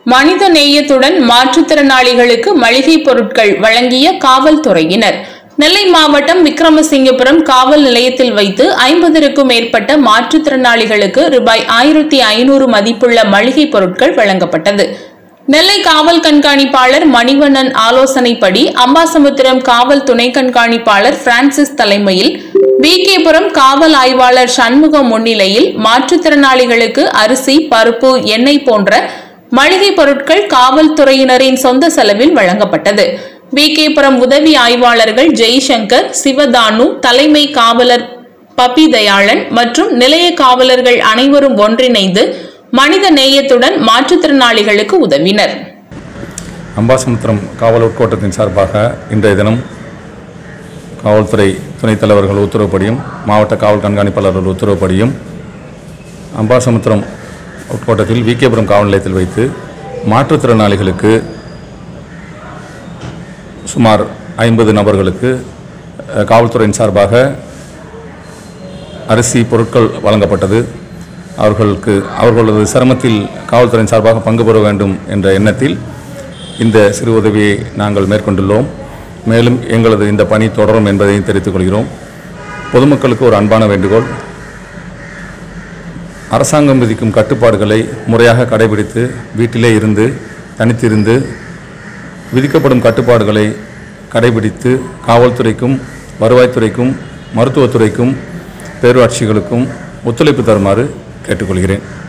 மனித நேயத்துடன் மாற்றுத்திறனாளிகளுக்கு மளிகை பொருட்கள் வழங்கிய காவல்துறையினர் நெல்லை மாவட்டம் விக்ரமசிங்கபுரம் காவல் நிலையத்தில் வைத்து ஐம்பதற்கும் மேற்பட்ட மாற்றுத்திறனாளிகளுக்கு ரூபாய் ஆயிரத்தி ஐநூறு மதிப்புள்ள மளிகை பொருட்கள் வழங்கப்பட்டது நெல்லை காவல் கண்காணிப்பாளர் மணிவண்ணன் ஆலோசனைப்படி அம்பாசமுத்திரம் காவல் துணை கண்காணிப்பாளர் பிரான்சிஸ் தலைமையில் விகேபுரம் காவல் ஆய்வாளர் சண்முகம் முன்னிலையில் மாற்றுத்திறனாளிகளுக்கு அரிசி பருப்பு எண்ணெய் போன்ற மளிகை பொருட்கள் காவல்துறையினரின் சொந்த செலவில் வழங்கப்பட்டது விகேபுரம் உதவி ஆய்வாளர்கள் ஜெய்சங்கர் சிவதானு தலைமை காவலர் பப்பி தயாளன் மற்றும் நிலைய காவலர்கள் அனைவரும் ஒன்றிணைந்து மனித நேயத்துடன் மாற்றுத்திறனாளிகளுக்கு உதவினர் அம்பாசமுத்திரம் காவல் உட்கோட்டத்தின் சார்பாக இன்றைய தினம் காவல்துறை துணைத் தலைவர்கள் உத்தரவுப்படியும் மாவட்ட காவல் கண்காணிப்பாளர்கள் உத்தரவுப்படியும் அம்பாசமுத்திரம் உட்கோட்டத்தில் விகேபுரம் காவல் நிலையத்தில் வைத்து மாற்றுத்திறனாளிகளுக்கு சுமார் ஐம்பது நபர்களுக்கு அஹ், காவல்துறையின் சார்பாக அரிசி பொருட்கள் வழங்கப்பட்டது அவர்களுக்கு அவர்களது சிரமத்தில் காவல்துறையின் சார்பாக பங்கு பெற வேண்டும் என்ற எண்ணத்தில் இந்த சிறு உதவியை நாங்கள் மேற்கொண்டுள்ளோம் மேலும் எங்களது இந்த பணி தொடரும் என்பதையும் தெரிவித்துக் கொள்கிறோம் பொதுமக்களுக்கு ஒரு அன்பான வேண்டுகோள் அரசாங்கம் விதிக்கும் கட்டுப்பாடுகளை முறையாக கடைபிடித்து வீட்டிலே இருந்து தனித்திருந்து விதிக்கப்படும் கட்டுப்பாடுகளை கடைபிடித்து காவல்துறைக்கும் வருவாய்த்துறைக்கும் மருத்துவத்துறைக்கும் பேரூராட்சிகளுக்கும் ஒத்துழைப்பு தருமாறு கேட்டுக்கொள்கிறேன்